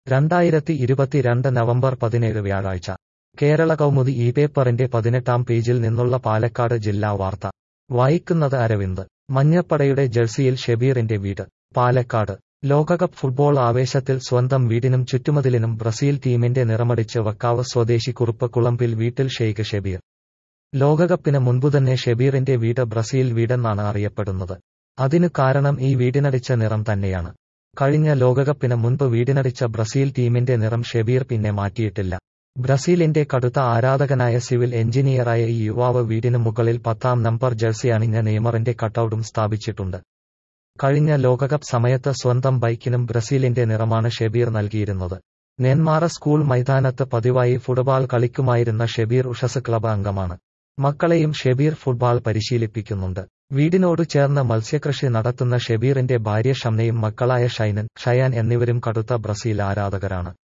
രണ്ടായിരത്തി ഇരുപത്തിരണ്ട് നവംബർ പതിനേഴ് വ്യാഴാഴ്ച കേരള കൗമുദി ഈ പേപ്പറിന്റെ പതിനെട്ടാം പേജിൽ നിന്നുള്ള പാലക്കാട് ജില്ലാ വാർത്ത വായിക്കുന്നത് അരവിന്ദ് മഞ്ഞപ്പടയുടെ ജഴ്സിയിൽ ഷെബീറിന്റെ വീട് പാലക്കാട് ലോകകപ്പ് ഫുട്ബോൾ ആവേശത്തിൽ സ്വന്തം വീടിനും ചുറ്റുമതിലിനും ബ്രസീൽ ടീമിന്റെ നിറമടിച്ച് വക്കാവ് സ്വദേശി കുറുപ്പ് കുളമ്പിൽ വീട്ടിൽ ഷെയ്ഖ് ഷെബീർ ലോകകപ്പിന് മുൻപുതന്നെ ഷെബീറിന്റെ വീട് ബ്രസീൽ വീടെന്നാണ് അറിയപ്പെടുന്നത് അതിനു കാരണം ഈ വീടിനടിച്ച നിറം തന്നെയാണ് കഴിഞ്ഞ ലോകകപ്പിന് മുൻപ് വീടിനടിച്ച ബ്രസീൽ ടീമിന്റെ നിറം ഷെബീർ പിന്നെ മാറ്റിയിട്ടില്ല ബ്രസീലിന്റെ കടുത്ത ആരാധകനായ സിവിൽ എഞ്ചിനീയറായ ഈ യുവാവ് വീടിന് മുകളിൽ പത്താം നമ്പർ ജേഴ്സി അണിഞ്ഞ നെയ്മറിന്റെ കട്ടൌട്ടും സ്ഥാപിച്ചിട്ടുണ്ട് കഴിഞ്ഞ ലോകകപ്പ് സമയത്ത് സ്വന്തം ബൈക്കിനും ബ്രസീലിന്റെ നിറമാണ് ഷെബീർ നൽകിയിരുന്നത് നെന്മാറ സ്കൂൾ മൈതാനത്ത് പതിവായി ഫുട്ബോൾ കളിക്കുമായിരുന്ന ഷെബീർ ഉഷസ് ക്ലബ് അംഗമാണ് മക്കളെയും ഷെബീർ ഫുട്ബോൾ പരിശീലിപ്പിക്കുന്നുണ്ട് വീടിനോട് ചേർന്ന് മത്സ്യകൃഷി നടത്തുന്ന ഷെബീറിന്റെ ഭാര്യ ഷംനയും മക്കളായ ഷൈനൻ ഷയാൻ എന്നിവരും കടുത്ത ബ്രസീൽ ആരാധകരാണ്